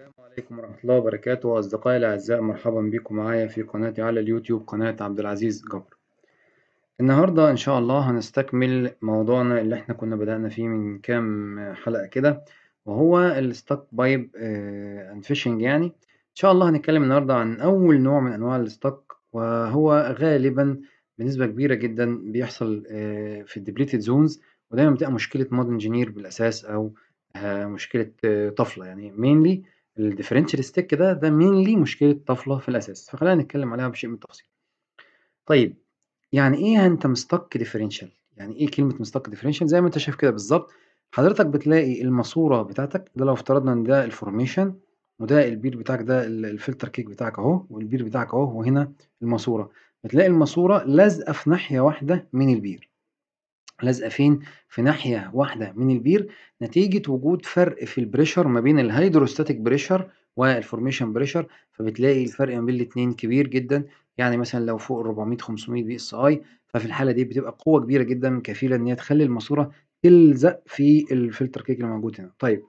عليكم ورحمة الله وبركاته أصدقائي الأعزاء مرحبا بكم معايا في قناتي على اليوتيوب قناة عبد العزيز جبر النهاردة إن شاء الله هنستكمل موضوعنا اللي احنا كنا بدأنا فيه من كام حلقة كده وهو الستوك بايب اند فيشنج يعني إن شاء الله هنتكلم النهاردة عن أول نوع من أنواع الستوك وهو غالبا بنسبة كبيرة جدا بيحصل آه، في الديبليتد زونز ودايما بتبقى مشكلة مود انجينير بالأساس أو آه، مشكلة آه، طفلة يعني مينلي الديفرنشال ستيك ده ده مينلي مشكلة طفلة في الأساس فخلينا نتكلم عليها بشيء من التفصيل طيب يعني إيه أنت مستك ديفرنشال يعني إيه كلمة مستك ديفرنشال زي ما أنت شايف كده بالظبط حضرتك بتلاقي الماسورة بتاعتك ده لو افترضنا إن ده الفورميشن وده البير بتاعك ده ال- الفلتر كيك بتاعك أهو والبير بتاعك أهو وهنا الماسورة بتلاقي الماسورة لازقة في ناحية واحدة من البير لازقة فين؟ في ناحية واحدة من البير نتيجة وجود فرق في البريشر ما بين الهيدروستاتيك بريشر والفورميشن بريشر فبتلاقي الفرق ما بين الاتنين كبير جدا يعني مثلا لو فوق ال 400 500 بي اس اي ففي الحالة دي بتبقى قوة كبيرة جدا كفيلة ان هي تخلي الماسورة تلزق في الفلتر كيك اللي موجود هنا طيب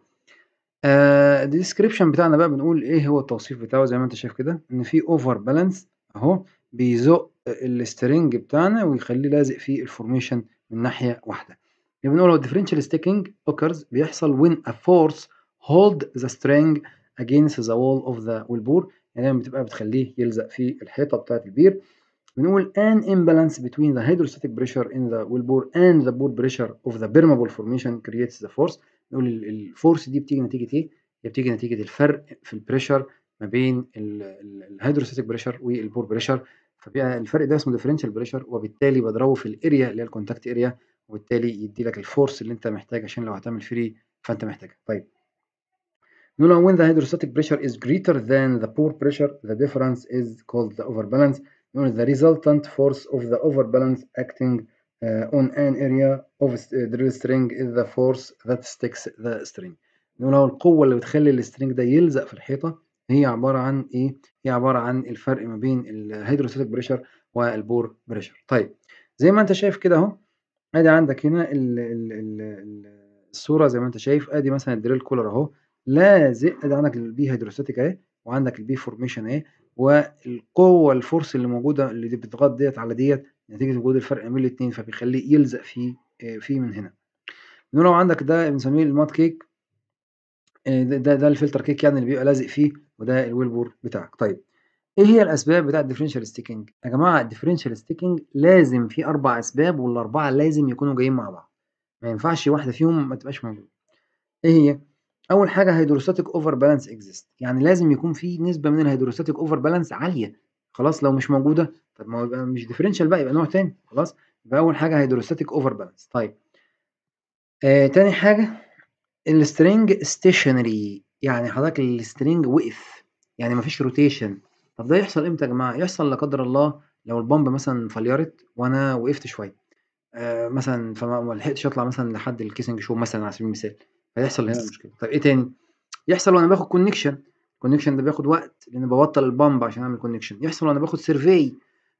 آه الديسكريبشن بتاعنا بقى بنقول ايه هو التوصيف بتاعه زي ما انت شايف كده ان في اوفر بالانس اهو بيزق السترنج بتاعنا ويخليه لازق في الفورميشن من ناحية واحدة يبقى بنقول هو differential sticking occurs بيحصل when a force hold the string against the wall of the wellbore يعني دايما بتبقى بتخليه يلزق في الحيطة بتاعة البير بنقول an imbalance between the hydrostatic pressure in the wellbore and the bore pressure of the permeable formation creates the force نقول ال- الفورس دي بتيجي نتيجة ايه؟ هي بتيجي نتيجة الفرق في البريشر ما بين الهيدروستاتيك بريشر والبور بريشر فبقى الفرق ده اسمه ديفرنشال بريشر وبالتالي بضربه في الاريا اللي هي الكونتاكت اريا وبالتالي يدي لك الفورس اللي انت محتاج عشان لو هتعمل فري فانت محتاجها طيب نقول when the hydrostatic pressure is greater than the pore pressure the difference is called the overbalance نقول the resultant force of the overbalance acting uh, on an area of s- uh, drill string is the force that sticks the string نقول هو القوة اللي بتخلي السترينج ده يلزق في الحيطة هي عبارة عن ايه؟ هي عبارة عن الفرق ما بين الهيدروستاتيك بريشر والبور بريشر طيب زي ما انت شايف كده اهو ادي عندك هنا ال ال ال ال الصورة زي ما انت شايف ادي مثلا الدريل كولر اهو لازق ادي عندك البي هيدروستاتيك اهي وعندك البي فورميشن اهي والقوة الفورس اللي موجودة اللي دي بتضغط ديت على ديت نتيجة وجود الفرق بين الاتنين فبيخليه يلزق فيه آه، فيه من هنا نقول لو عندك ده بنسميه المات كيك آه، ده ده, ده الفلتر كيك يعني اللي بيبقى لازق فيه وده الويلبور بتاعك طيب ايه هي الاسباب بتاعه الديفرنشال ستيكنج يا جماعه الديفرنشال ستيكنج لازم في اربع اسباب والاربعه لازم يكونوا جايين مع بعض ما ينفعش واحده فيهم ما تبقاش موجوده ايه هي اول حاجه هيدروستاتيك اوفر بالانس اكزيست يعني لازم يكون في نسبه من الهيدروستاتيك اوفر بالانس عاليه خلاص لو مش موجوده طب ما هو يبقى مش ديفرنشال بقى يبقى نوع تاني خلاص يبقى اول حاجه هيدروستاتيك اوفر بالانس طيب آه تاني حاجه السترينج ستيشنري يعني حضرتك السترينج وقف يعني مفيش روتيشن طب ده يحصل امتى يا جماعه يحصل لا قدر الله لو البامب مثلا فليرت وانا وقفت شويه آه مثلا فما ما لحقتش اطلع مثلا لحد الكيسنج شو مثلا على سبيل المثال فيحصل هنا مشكله طب ايه تاني يحصل وانا باخد كونكشن الكونكشن ده بياخد وقت لان ببطل البامب عشان اعمل كونكشن يحصل وانا باخد سيرفي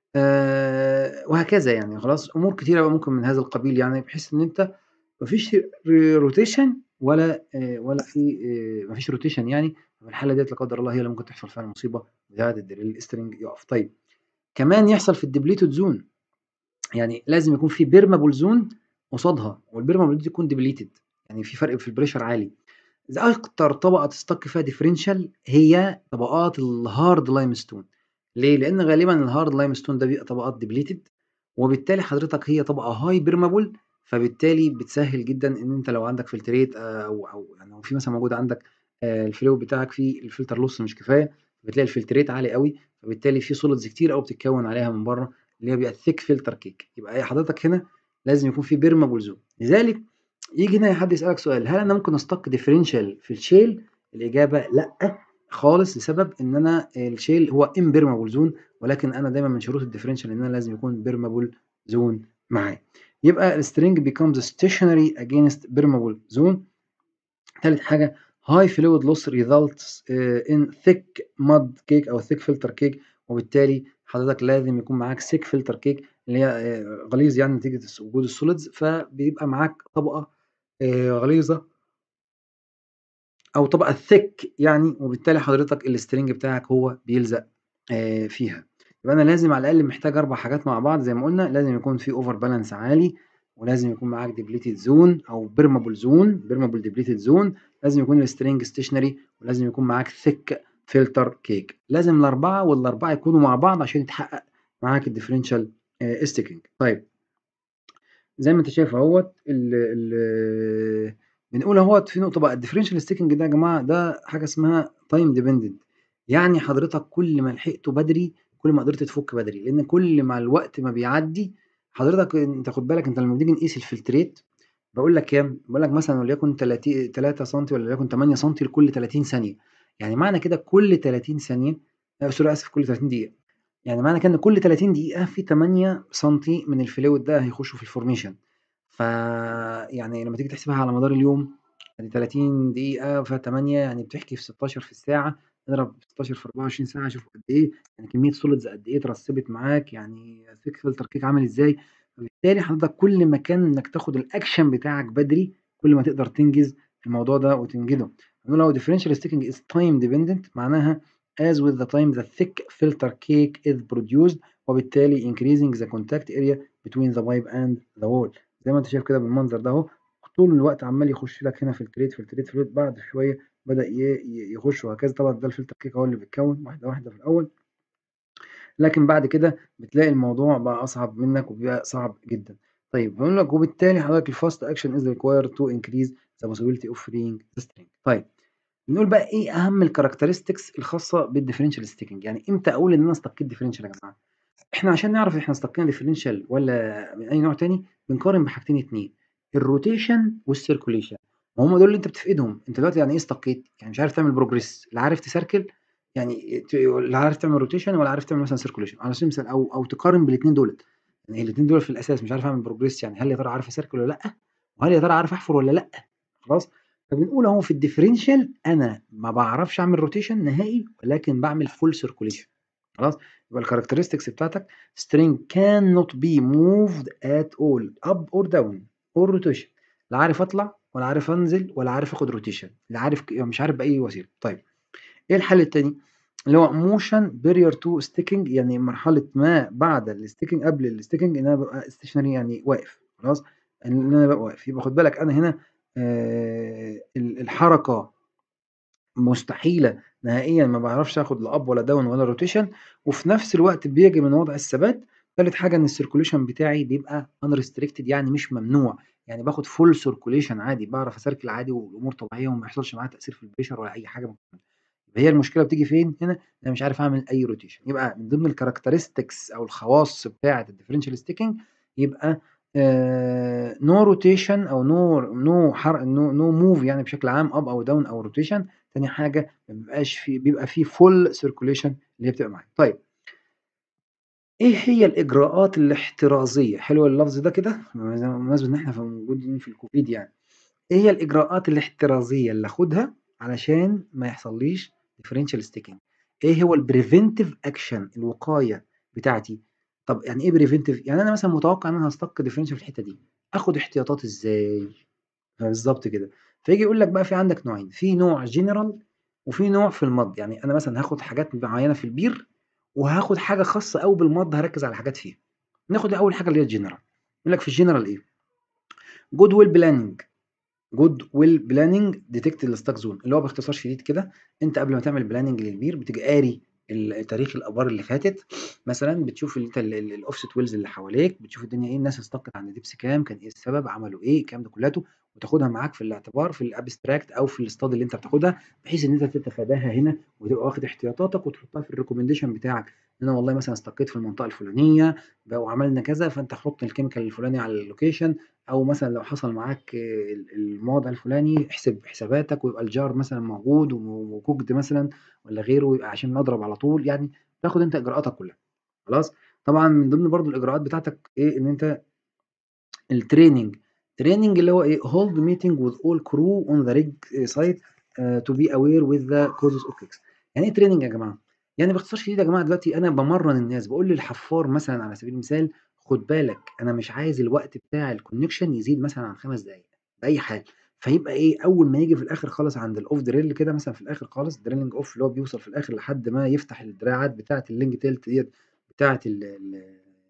آه وهكذا يعني خلاص امور كتيره بقى ممكن من هذا القبيل يعني بحيث ان انت مفيش روتيشن ولا آه ولا في آه مفيش روتيشن يعني في الحاله ديت لا قدر الله هي اللي ممكن تحصل فيها المصيبه بتاعه الدريل سترينج يقف طيب كمان يحصل في الديبليتد زون يعني لازم يكون في بيرمابل زون قصادها والبيرمابل دي تكون ديبليتد يعني في فرق في البريشر عالي إذا اكتر طبقه تستك فيها ديفرنشال هي طبقات الهارد لايمستون ليه لان غالبا الهارد لايمستون ده بيبقى طبقات ديبليتد وبالتالي حضرتك هي طبقه هاي بيرمابل فبالتالي بتسهل جدا ان انت لو عندك فلتريت او او يعني لو في مثلا موجود عندك آه، الفلو بتاعك فيه الفلتر لوس مش كفايه بتلاقي الفلتريت عالي قوي فبالتالي في سوليدز كتير قوي بتتكون عليها من بره اللي هي بيبقى ثيك فلتر كيك يبقى هي حضرتك هنا لازم يكون في بيرمابل زون لذلك يجي هنا حد يسالك سؤال هل انا ممكن استق ديفرنشال في الشيل الاجابه لا خالص لسبب ان انا الشيل هو امبيرمابل زون ولكن انا دايما من شروط الديفرنشال ان انا لازم يكون بيرمابل زون معاه يبقى السترينج becomes stationary against permeable zone ثالث حاجه high fluid loss results uh, in thick mud cake او thick filter cake وبالتالي حضرتك لازم يكون معاك thick filter cake اللي هي آه، غليظ يعني نتيجه وجود السوليدز فبيبقى معاك طبقه آه، غليظه أو طبقة thick يعني وبالتالي حضرتك الstring بتاعك هو بيلزق آآ فيها، يبقى أنا لازم على الأقل محتاج 4 حاجات مع بعض زي ما قُلنا، لازم يكون في over balance عالي، ولازم يكون معاك depleted zone أو permeable zone permeable depleted zone لازم يكون الstring stationary ولازم يكون معاك thick filter cake لازم ال4 وال4 يكونوا مع بعض عشان يتحقق معاك الdifferential آآ sticking طيب زي ما أنت شايف أهوّة ال ال بنقول أهوّة في نقطة بقى الdifferential sticking ده يا جماعة ده حاجة اسمها time dependent يعني حضرتك كل ما لحقته بدري كل ما قدرت تفُك بدري، لإن كل ما الوقت ما بيعدّي حضرتك أنت خُد بالك أنت لمّا بنيجي نقيس الفلترات باقول لك كام، باقول لك مثلًا وليكن تلاتي 3 سنتي وليكن 8 سنتي لكل 30 ثانية، يعني معنى كده كل 30 ثانية آآ sorry آسف كل 30 دقيقة، يعني معنى كده إن كل 30 دقيقة في 8 سنتي من الfluid ده هيخشوا في الformation فيعني لمّا تيجي تحسبها على مدار اليوم أدي 30 دقيقة ف8 يعني بتحكي في 16 في الساعة، اضرب 16 في 24 ساعة شوف قد إيه، يعني كمية solids قد إيه اترسبت معاك، يعني thick filter cake عامل إزاي، فبالتالي حضرتك كل ما كان إنك تاخد الaction بتاعك بدري كل ما تقدر تنجز الموضوع ده وتنجده، بنقول أهو differential sticking is time dependent معناها as with the time the thick filter cake is produced وبالتالي increasing the contact area between the pipe and the wall زي ما أنت شايف كده بالمنظر ده أهو طول الوقت عمّال يخش لك هنا filtrate filtrate filtrate بعد شوية بدأ ي ي يخش وهكذا طبعًا ده الfilter cake أهو اللي بيتكوّن واحدة واحدة في الأول. لكن بعد كده بتلاقي الموضوع بقى أصعب منك وبيبقى صعب جدًا. طيب بيقول لك وبالتالي حضرتك الfast action is required to increase the possibility of freeing the string طيب بنقول بقى إيه أهم الcharacteristics الخاصة بالdifferential sticking يعني إمتى أقول إن أنا استقيت differential يا جماعة؟ إحنا عشان نعرف إحنا استقينا differential والّا من أي نوع تاني بنقارن بحاجتين 2 الrotation والcirculation ما هم دول اللي أنت بتفقدهم، أنت دلوقتي يعني إيه استقيت؟ يعني مش عارف تعمل progress لا عارف تسركل يعني ت لا عارف تعمل rotation ولا عارف تعمل مثلًا circulation على سبيل المثال أو أو تقارن بالاتنين دُولة، يعني الاتنين دُولة في الأساس مش عارف أعمل progress يعني هل يا ترى عارف أسركل والّا لأ؟ وهل يا ترى عارف أحفر والّا لأ؟ خلاص؟ فبنقول أهو في الdifferential أنا ما باعرفش أعمل rotation نهائي ولكن باعمل full circulation خلاص؟ يبقى الcharacteristics بتاعتك string cannot be moved at all up or down or rotation لا عارف أطلع ولا عارف أنزل ولا عارف آخد rotation لا عارف ك مش عارف بأي وسيلة. طيب إيه الحل التاني؟ اللي هو motion prior to sticking يعني مرحلة ما بعد الsticking قبل الsticking إن أنا بابقى stationary يعني واقف خلاص؟ إن أنا بابقى واقف يبقى خُد بالك أنا هنا آآ ال الحركة مستحيلة نهائيًا ما باعرفش آخد لا up ولا down ولا rotation وفي نفس الوقت بيجي من وضع الثبات. تالت حاجة إن الcirculation بتاعي بيبقى unrestricted يعني مش ممنوع، يعني باخد full circulation عادي باعرف أسركل عادي والأمور طبيعية وما يحصلش معايا تأثير في الpressure ولا أي حاجة من الكلام ده. هي المشكلة بتيجي فين هنا؟ أنا مش عارف أعمل أي rotation يبقى من ضمن الcharacteristics أو الخواص بتاعة الdifferential sticking يبقى آآ no rotation أو no no حر no no move يعني بشكل عام up أو down أو rotation. تاني حاجة ما بيبقاش في بيبقى في full circulation اللي هي بتبقى معاك. طيب إيه هي الإجراءات الاحترازية؟ حلو اللفظ ده كده بمناسبة إن إحنا في موجودين في الكوفيد يعني. إيه هي الإجراءات الاحترازية اللي آخدها علشان ما يحصلّيش differential sticking؟ إيه هو الpreventive action الوقاية بتاعتي؟ طب يعني إيه preventive؟ يعني أنا مثلًا متوقع إن أنا هاستق differential في الحتة دي، آخد احتياطات إزاي؟ بالضبط كده. فييجي يقول لك بقى في عندك نوعين، في نوع general وفي نوع في المَض، يعني أنا مثلًا هاخد حاجات معيّنة في البير وهاخد حاجة خاصة أوي بالمَض هاركّز على حاجات فيها. ناخد أول حاجة اللي هي الgeneral يقول لك في الgeneral إيه؟ good well planning good well planning detect الstuck zone اللي هو باختصار شديد كده أنت قبل ما تعمل planning للبير بتيجي قاري ال تاريخ الآبار اللي فاتت، مثلًا بتشوف أنت ال ال الoffset wells اللي حواليك، بتشوف الدنيا إيه الناس استقت عند depth كام، كان إيه السبب، عملوا إيه، الكلام ده كلّياته وتاخدها معاك في الاعتبار في الabstract أو في الstudy اللي أنت بتاخدها بحيث إن أنت تتفاداها هنا وتبقى واخد احتياطاتك وتحطها في الrecommendation بتاعك، إن أنا والله مثلًا استقيت في المنطقة الفلانية ب وعملنا كذا فأنت حُط الchemical الفلاني على الlocation أو مثلًا لو حصل معاك ال الموضع الفلاني احسب حساباتك ويبقى الجار مثلًا موجود و وcooked مثلًا والّا غيره يبقى عشان نضرب على طول، يعني تاخد أنت إجراءاتك كلّها خلاص؟ طبعًا من ضمن برضه الإجراءات بتاعتك إيه، إن أنت الtraining training اللي هو إيه hold meeting with all crew on the rig site آآ to be aware with the causes of leaks يعني إيه training يا جماعة؟ يعني باختصار شديد يا جماعة دلوقتي أنا بامرّن الناس باقول للحفّار مثلًا على سبيل المثال خُد بالك أنا مش عايز الوقت بتاع الconnection يزيد مثلًا عن 5 دقايق بأي حال، فيبقى إيه أول ما ييجي في الآخر خالص عند الأوف دريل كده مثلًا في الآخر خالص دريلنج أوف اللي هو بيوصل في الآخر لحد ما يفتح الدراعات بتاعة الlink tilt ديّة بتاعة ال ال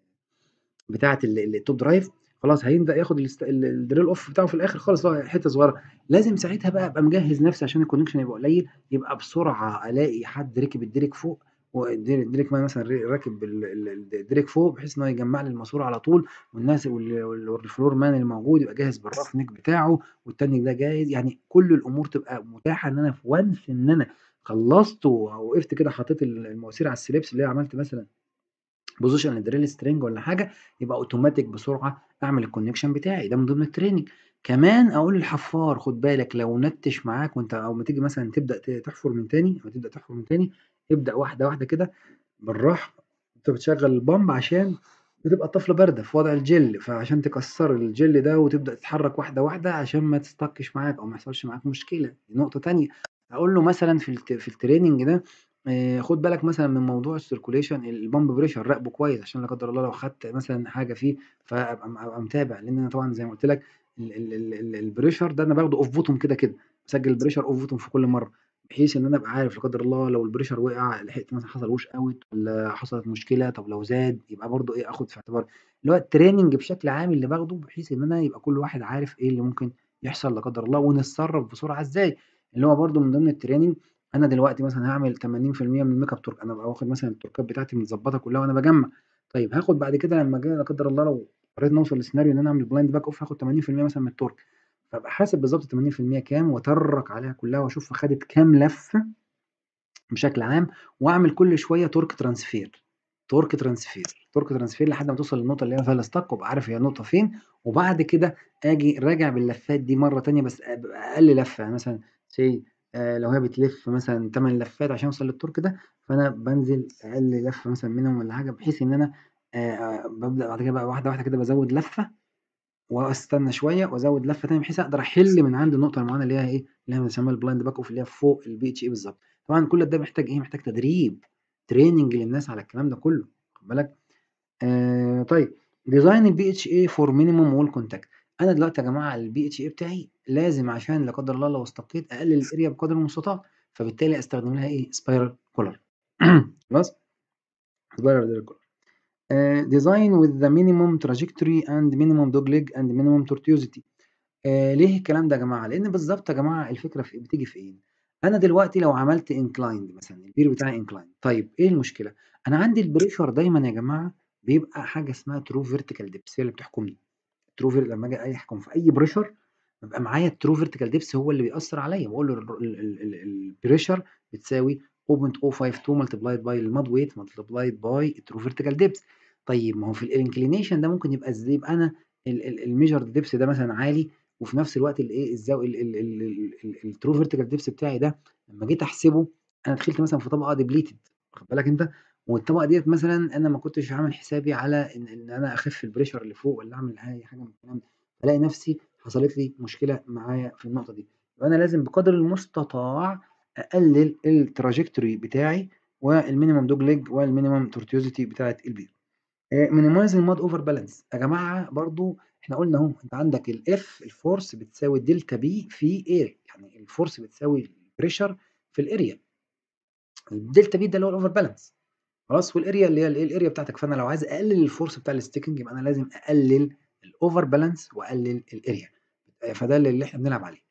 بتاعة ال الtop drive خلاص هيبدأ ياخد الست ال الdrill off بتاعه في الآخر خالص اللي هو حتة صغيرة، لازم ساعتها بقى أبقى مجهّز نفسي عشان الconnection يبقى قليل، يبقى بسرعة ألاقي حد ركب الديريك فوق والد الديريك مثلًا ر راكب ال ال الديريك فوق بحيث إن هو يجمّع لي الماسورة على طول والناس وال وال والfloor man الموجود يبقى جاهز بالroughneck بتاعه والتاني ده جاهز، يعني كل الأمور تبقى متاحة إن أنا في once إن أنا خلّصت ووقفت كده حطيت ال المواسير على السليبس اللي هي عملت مثلًا position للdrill string والّا حاجة، يبقى أوتوماتيك بسرعة أعمل الconnection بتاعي، ده من ضمن الtraining. كمان أقول للحفّار خُد بالك لو نتِّش معاك وأنت أمّا تيجي مثلًا تبدأ ت تحفر من تاني أمّا تبدأ تحفر من تاني، ابدأ واحدة، واحدة كده بالراحة وأنت بتشغّل الpump عشان بتبقى الطفلة باردة في وضع الgel فعشان تكسّر الgel ده وتبدأ تتحرّك واحدة، واحدة عشان ما تستكش معاك أو ما يحصلش معاك مشكلة، دي نقطة تانية. أقول له مثلًا في الت في الtraining ده آآ خُد بالك مثلًا من موضوع الcirculation الpump pressure راقبه كويس عشان لا قدّر الله لو خدت مثلًا حاجة فيه فأبقى م أبقى متابع، لإن أنا طبعًا زي ما قُلت لك ال ال ال ال الpressure ده أنا باخده off bottom كده، كده، مسجّل الpressure off bottom في كل مرّة، بحيث إن أنا أبقى عارف لا قدّر الله لو الpressure وقع لحقت مثلًا حصل wash out والّا حصلت مشكلة، طب لو زاد يبقى برضه إيه آخُد في اعتباري، اللي هو الtraining بشكل عام اللي باخده بحيث إن أنا يبقى كل واحد عارف إيه اللي ممكن يحصل لا قدّر الله ونتصرّف بسرعة إزاي، اللي هو برضه من ضمن الtraining أنا دلوقتي مثلًا هاعمل 80% من الmakeup torque أنا بابقى واخد مثلًا التوركات بتاعتي متضبّطة كلّها وأنا باجمّع، طيب هاخد بعد كده لمّا جه لا قدّر الله لو اضطريت نوصل لسيناريو إن أنا أعمل blind back off هاخد 80% مثلًا من التورك، فابقى حاسب بالضبط ال80% كام وأترّك عليها كلّها وأشوف خدت كام لفّة بشكل عام وأعمل كل شوية torque transfer، torque transfer، torque transfer لحد ما توصل للنقطة اللي هي فيها الstuck وأبقى عارف هي النقطة فين، وبعد كده آجي راجع باللفّات دي مرّة تانية بس أ بأقل لفّة، يعني مثلًا say آآ لو هي بتلِف مثلًا 8 لفّات عشان أوصل للtorque ده، فأنا بانزل أقل لفّة مثلًا منهم والّا حاجة بحيث إن أنا آآ بابدأ بعد كده بقى واحدة، واحدة كده بازوّد لفّة وأستنى شوية وأزوّد لفّة تانية بحيث أقدر أحِل من عند النقطة المعينة اللي هي إيه، اللي هي بنسميها الblind back off اللي هي فوق الBHA بالضبط. طبعًا كل ده محتاج إيه، محتاج تدريب، training للناس على الكلام ده كلّه، واخد بالك؟ آآ طيب design الBHA for minimum wall contact أنا دلوقتي يا جماعة الBHA بتاعي لازم عشان لا قدّر الله لو استقيت أقلل الarea بقدر المستطاع، فبالتالي أستخدم لها إيه، spiral collar خلاص؟ spiral collar آآ design with the minimum trajectory and minimum dogleg and minimum tortuosity آآ ليه الكلام ده يا جماعة؟ لإن بالضبط يا جماعة الفكرة في بتيجي في إيه، أنا دلوقتي لو عملت inclined مثلًا البير بتاعي inclined طيب إيه المشكلة؟ أنا عندي الpressure دايمًا يا جماعة بيبقى حاجة اسمها true vertical depth هي اللي بتحكمني، true ver لمّا آجي أي أحكم في أي pressure بيبقى معايا الtrue vertical depth هو اللي بيأثّر عليَّ، باقول له الر ال ال ال الpressure بتساوي 0.052 multiplied by الmud weight multiplied by الtrue vertical depth طيب ما هو في الinclination ده ممكن يبقى إزاي؟ يبقى أنا ال ال الmeasured depth ده مثلًا عالي وفي نفس الوقت الإيه الزاو ال ال ال ال ال الtrue vertical depth بتاعي ده لمّا جيت أحسبه أنا دخلت مثلًا في طبقة depleted واخد بالك أنت، والطبقة ديّة مثلًا أنا ما كنتش عامل حسابي على إن إن أنا أخف الpressure اللي فوق والّا أعمل أي حاجة من الكلام ده، ألاقي نفسي حصلت لي مشكلة معايا في النقطة دي، يبقى أنا لازم بقدر المستطاع أقلل الtrajectory بتاعي والminimum dogleg والminimum tortuosity بتاعة البير. آآ minimize الmud over balance يا جماعة برضه إحنا قُلنا أهو أنت عندك الF الforce بتساوي دلتا B في air يعني الforce بتساوي الpressure في الarea الدلتا B ده اللي هو الover balance خلاص، والarea اللي هي الإيه الarea بتاعتك، فأنا لو عايز أقلل الforce بتاع الsticking يبقى أنا لازم أقلل الover balance وأقلل الarea آآ فده اللي إحنا بنلعب عليه.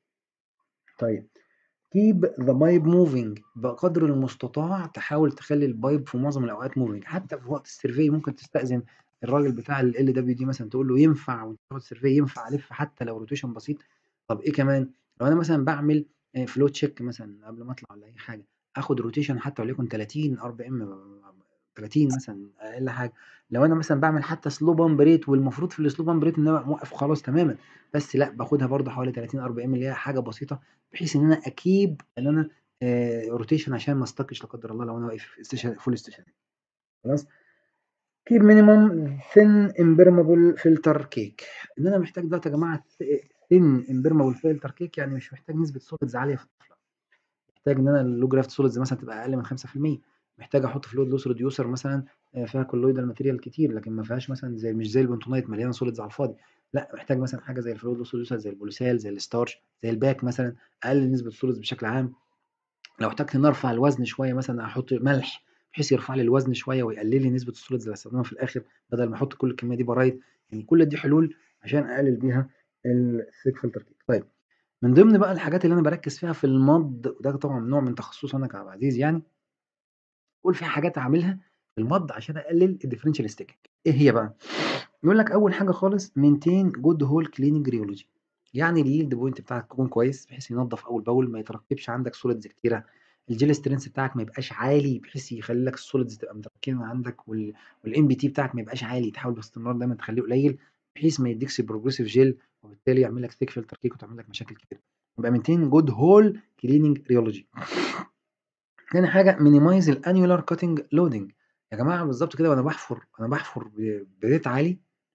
طيب keep the pipe moving بقدر المستطاع تحاول تخلّي الpipe في معظم الأوقات moving حتى في وقت الsurvey ممكن تستأذن الراجل بتاع الLWD مثلًا تقول له ينفع وأنت بتاخد survey ينفع ألِف حتى لو rotation بسيط؟ طب إيه كمان؟ لو أنا مثلًا باعمل آآ flow check مثلًا قبل ما أطلع والّا أي حاجة، آخد rotation حتى وليكن 30 RPM 30 مثلًا أقل حاجة، لو أنا مثلًا باعمل حتى slow pump rate والمفروض في الslow pump rate إن أنا موقّف خلاص تمامًا، بس لأ باخدها برضه حوالي 30 RPM اللي هي حاجة بسيطة بحيث إن أنا أkeep إن أنا آآ rotation عشان ما أستكش لا قدر الله لو أنا واقف station full stationary خلاص؟ keep minimum thin impermeable filter cake إن أنا محتاج دلوقتي يا جماعة thin impermeable filter cake يعني مش محتاج نسبة solids عالية في الطفلة، محتاج إن أنا الlow graft solids مثلًا تبقى أقل من 5%، محتاج أحط fluid loss reducer مثلًا آآ فيها colloidal material كتير لكن ما فيهاش مثلًا زي مش زي البنتونايت مليانة solids على الفاضي، لأ، محتاج مثلًا حاجة زي الفلويد loss reducer زي البوليسال، زي الstarch، زي الباك مثلًا، أقلل نسبة الsolids بشكل عام. لو احتجت إني أرفع الوزن شوية مثلًا أحط ملح بحيث يرفع لي الوزن شوية ويقلل لي نسبة الsolids اللي هاستخدمها في الآخر بدل ما أحط كل الكمية دي بارايت، يعني كل دي حلول عشان أقلل بيها الthick filter cake. طيب من ضمن بقى الحاجات اللي أنا باركّز فيها في المَض وده طبعًا نوع من تخصصي أنا كعبد العزيز يعني. باقول في حاجات أعملها في المَض عشان أقلل الdifferential sticking إيه هي بقى؟ يقول لك أول حاجة خالص maintain good hole cleaning rheology يعني الyield point بتاعك يكون كويس بحيث ينضف أول بأول ما يتركبش عندك solids كتيرة، الgel strength بتاعك ما يبقاش عالي بحيث يخلّي لك الsolids تبقى متراكمة عندك وال والMPT بتاعك ما يبقاش عالي تحاول باستمرار دايمًا تخلّيه قليل بحيث ما يدّيكش progressive gel وبالتالي يعمل لك thick filter cake وتعمل لك مشاكل كتيرة. يبقى maintain good hole cleaning rheology. تاني حاجة minimize الannular cutting loading يا جماعة بالضبط كده وأنا باحفر أنا باحفر ب بريت عالي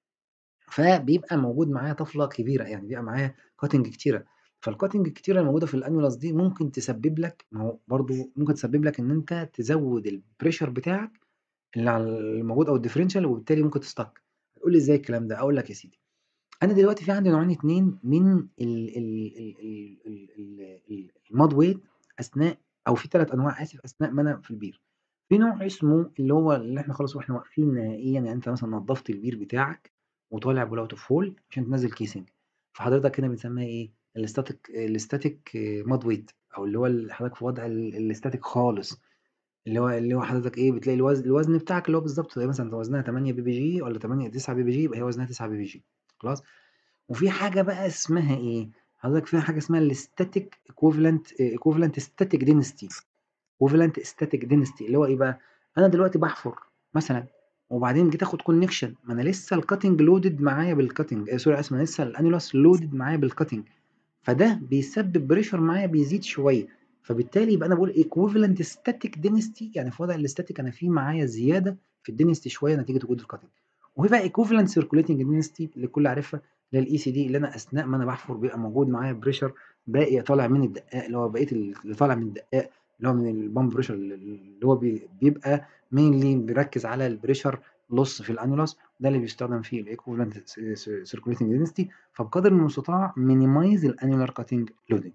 فبيبقى موجود معايا طفلة كبيرة، يعني بيبقى معايا cutting كتيرة، فالcutting الكتيرة الموجودة في الannulus دي ممكن تسبب لك ما هو برضه ممكن تسبب لك إن أنت تزوّد الpressure بتاعك اللي على الموجود أو الdifferential وبالتالي ممكن تstuck. هتقول لي إزاي الكلام ده؟ أقول لك يا سيدي، أنا دلوقتي في عندي نوعين 2 من ال ال ال ال ال ال ال الmud weight أثناء أو في 3 أنواع آسف أثناء ما أنا في البير. في نوع اسمه اللي هو اللي إحنا خلاص وإحنا واقفين نهائيًا يعني أنت مثلًا نضّفت البير بتاعك وطالع pull out of hole عشان تنزّل casing فحضرتك هنا بنسميها إيه الstatic الstatic mud weight أو اللي هو ال حضرتك في وضع ال الstatic خالص، اللي هو اللي هو حضرتك إيه بتلاقي الوزن الوزن بتاعك اللي هو بالضبط مثلًا وزنها 8 PPG والّا 8 9 PPG يبقى هي وزنها 9 PPG خلاص؟ وفي حاجة بقى اسمها إيه، حضرتك في حاجة اسمها الstatic equivalent equivalent static density equivalent static density اللي هو إيه بقى؟ أنا دلوقتي باحفر مثلًا وبعدين جيت آخد connection ما أنا لسه الcutting loaded معايا بالcutting آآ sorry آسف أنا لسه الannulus loaded معايا بالcutting فده بيسبب pressure معايا بيزيد شوية، فبالتالي يبقى أنا باقول equivalent static density يعني في وضع الstatic أنا في معايا زيادة في الdensity شوية نتيجة وجود الcutting. وفي بقى equivalent circulating density اللي الكل عارفها اللي هي الECD اللي أنا أثناء ما أنا باحفر بيبقى موجود معايا pressure باقي طالع من الدقّاق اللي هو بقية اللي طالع من الدقّاق اللي هو من الpump pressure ال اللي هو بي بيبقى mainly بيركّز على الpressure loss في الannulus ده اللي بيستخدم فيه الequivalent س س circulating density فبقدر المستطاع minimize الannular cutting loading.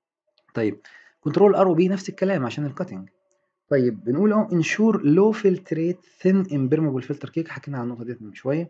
طيب control ROB نفس الكلام عشان الcutting. طيب بنقول أهو ensure low filtrate thin impermeable filter cake حكينا عن النقطة ديّة من شوية.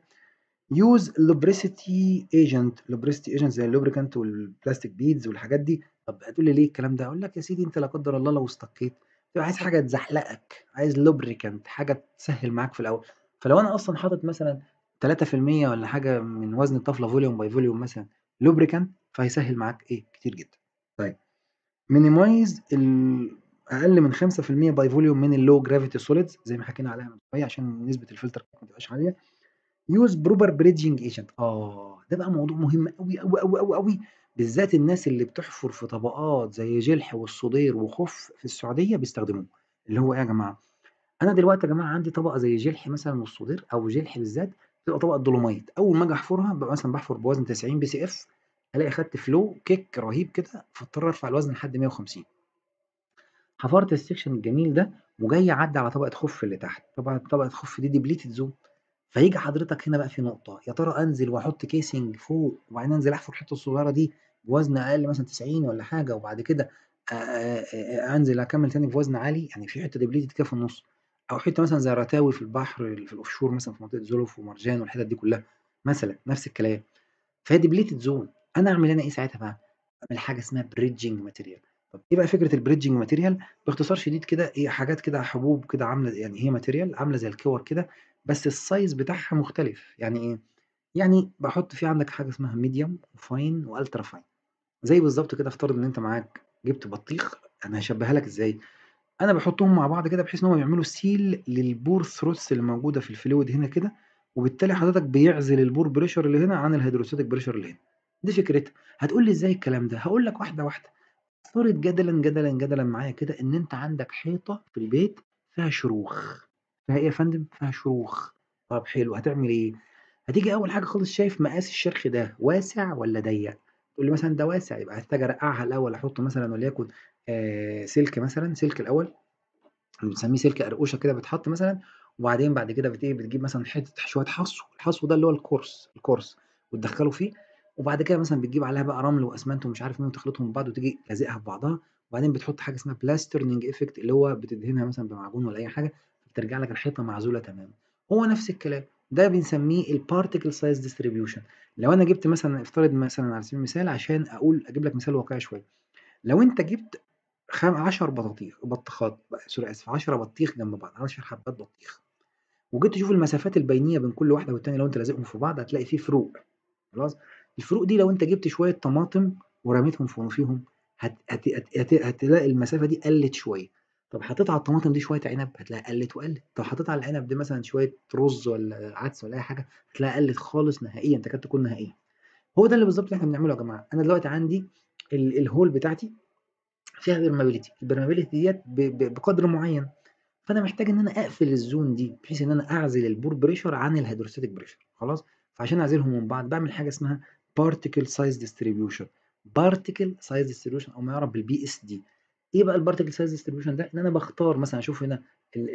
use lubricity agent lubricity agent زي الlubricant والplastic beads والحاجات دي، طب هتقول لي ليه الكلام ده؟ أقول لك يا سيدي أنت لا قدّر الله لو استقيت بتبقى عايز حاجة تزحلقك، عايز lubricant حاجة تسهّل معاك في الأول، فلو أنا أصلًا حاطط مثلًا 3% والّا حاجة من وزن الطفلة volume by volume مثلًا lubricant فهيسهّل معاك إيه كتير جدًا. طيب minimize ال أقل من 5% by volume من الlow gravity solids زي ما حكينا عليها من شوية عشان نسبة الfilter ما تبقاش عالية. use proper bridging agent آه ده بقى موضوع مهم أوي، أوي، أوي، أوي، أوي بالذات الناس اللي بتحفر في طبقات زي جلح والصدير وخُف في السعودية بيستخدموه، اللي هو إيه يا جماعة؟ أنا دلوقتي يا جماعة عندي طبقة زي جلح مثلًا والصدير أو جلح بالذات بتبقى طبقة دولومايت أول ما آجي أحفرها بابقى مثلًا باحفر بوزن 90 BCF ألاقي خدت flow kick رهيب كده فاضطر أرفع الوزن لحد 150. حفرت الsection الجميل ده وجاي أعدّي على طبقة خُف اللي تحت، طبعًا طبقة خُف دي depleted zone فييجي حضرتك هنا بقى في نقطة، يا ترى أنزل وأحط casing فوق وبعدين أنزل أحفر الحتة الصغيرة دي بوزن أقل مثلًا 90 والّا حاجة وبعد كده آآ آآ أنزل أكمّل تاني بوزن عالي، يعني في حتة depleted كده في النُص، أو حتة مثلًا زي رتاوي في البحر اللي في الoffshore مثلًا في منطقة زُلُف ومرجان والحتت دي كلّها مثلًا نفس الكلام، فهي depleted zone أنا أعمل أنا إيه ساعتها بقى؟ أعمل حاجة اسمها bridging material طب إيه بقى فكرة الbridging material؟ باختصار شديد كده إيه حاجات كده حبوب كده عاملة يعني هي material عاملة زي الكِوَر كده بس الsize بتاعها مختلف، يعني إيه؟ يعني باحط في عندك حاجة اسمها medium وfine وultra fine زي بالضبط كده افترض إن أنت معاك جِبت بطيخ أنا هاشبّيها لك إزاي، أنا باحطهم مع بعض كده بحيث إن هُم يعملوا seal للpore throats اللي موجودة في الfluid هنا كده، وبالتالي حضرتك بيعزل الpore pressure اللي هنا عن الhydrostatic pressure اللي هنا، دي فكرتها. هتقول لي إزاي الكلام ده؟ هاقول لك واحدة واحدة. افترض جدلًا، جدلًا، جدلًا معايا كده إن أنت عندك حيطة في البيت فيها شروخ، فيها إيه يا فندم؟ فيها شروخ. طب حلو هتعمل إيه؟ هتيجي أول حاجة خالص شايف مقاس الشرخ ده واسع والّا ضيّق؟ تقول لي مثلًا ده واسع يبقى هاحتاج أرقّعها الأول أحط مثلًا وليكن آآ سلك مثلًا سلك الأول بنسميه سلك قرقوشة كده بيتحط مثلًا، وبعدين بعد كده بت إيه بتجيب مثلًا حتة شوية حصو، الحصو ده اللي هو الكورس الكورس وتدخله فيه وبعد كده مثلا بتجيب عليها بقى رمل واسمنت ومش عارف مين وتخلطهم ببعض وتيجي لازقها في بعضها وبعدين بتحط حاجه اسمها بلاسترنج افكت اللي هو بتدهنها مثلا بمعجون ولا اي حاجه بترجع لك الحيطه معزوله تماما هو نفس الكلام ده بنسميه البارتيكل سايز ديستريبيوشن لو انا جبت مثلا افترض مثلا على سبيل المثال عشان اقول اجيب لك مثال واقعي شويه لو انت جبت 10 بطاطيخ بطيخات سوري اسف 10 بطيخ جنب بعض 10 حبات بطيخ وجيت تشوف المسافات البينيه بين كل واحده والتانيه لو انت لازقهم في بعض هتلاقي فيه فروق خلاص الفروق دي لو انت جبت شويه طماطم ورميتهم فيهم هت... هت... هت... هتلاقي المسافه دي قلت شويه طب حطيت على الطماطم دي شويه عنب هتلاقيها قلت وقلت طب حطيت على العنب دي مثلا شويه رز ولا عدس ولا اي حاجه هتلاقيها قلت خالص نهائيا تكاد تكون نهائيا هو ده اللي بالظبط اللي احنا بنعمله يا جماعه انا دلوقتي عندي ال... الهول بتاعتي فيها بيرمابيلتي البيرمابيلتي ديت ب... ب... بقدر معين فانا محتاج ان انا اقفل الزون دي بحيث ان انا اعزل البور بريشر عن الهيدروستاتيك بريشر خلاص فعشان اعزلهم من بعض بعمل حاجه اسمها particle size distribution particle size distribution او ما يعرف بالبي اس دي ايه بقى البارتيكل سايز ديستريبيوشن ده ان انا بختار مثلا اشوف هنا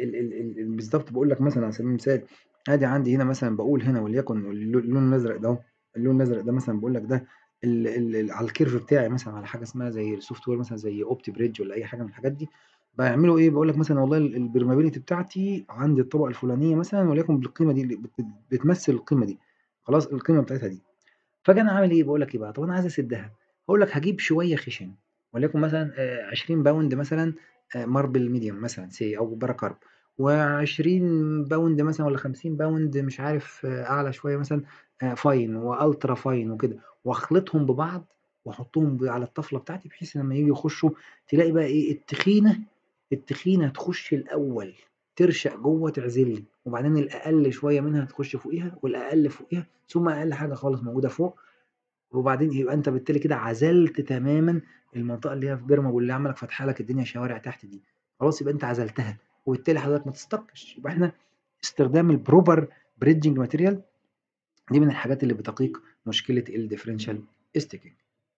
بالظبط بقول لك مثلا على سبيل المثال ادي عندي هنا مثلا بقول هنا وليكن اللون الازرق ده اهو اللون الازرق ده مثلا بقول لك ده ال ال ال على الكيرف بتاعي مثلا على حاجه اسمها زي السوفت وير مثلا زي اوبتي بريدج ولا اي حاجه من الحاجات دي باعملوا ايه بقول لك مثلا والله البرمابيلتي بتاعتي عند الطبقه الفلانيه مثلا وليكن بالقيمه دي بتمثل القيمه دي خلاص القيمه بتاعتها دي فاجي انا عامل ايه بقول لك ايه بقى طب انا عايز اسدها هقول لك هجيب شويه خشن وليكن مثلا 20 باوند مثلا ماربل ميديوم مثلا سي او باراكارب و20 باوند مثلا ولا 50 باوند مش عارف اعلى شويه مثلا فاين والترا فاين وكده واخلطهم ببعض واحطهم على الطفله بتاعتي بحيث لما يجي يخشوا تلاقي بقى ايه التخينه التخينه تخش الاول ترشق جوه تعزل لي وبعدين الاقل شويه منها تخش فوقيها والاقل فوقيها ثم اقل حاجه خالص موجوده فوق وبعدين يبقى انت بالتالي كده عزلت تماما المنطقه اللي هي في بيرما واللي عملك فاتحه لك الدنيا شوارع تحت دي خلاص يبقى انت عزلتها وبالتالي حضرتك ما تستقش يبقى احنا استخدام البروبر بريدجنج ماتيريال دي من الحاجات اللي بتقيق مشكله الديفرنشال ستيكينج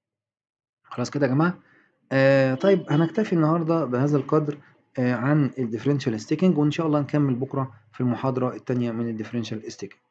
خلاص كده يا جماعه آه طيب هنكتفي النهارده بهذا القدر آه عن الديفرنشال ستيكينج وان شاء الله نكمل بكره في المحاضره الثانيه من الديفرنشال ستيكينج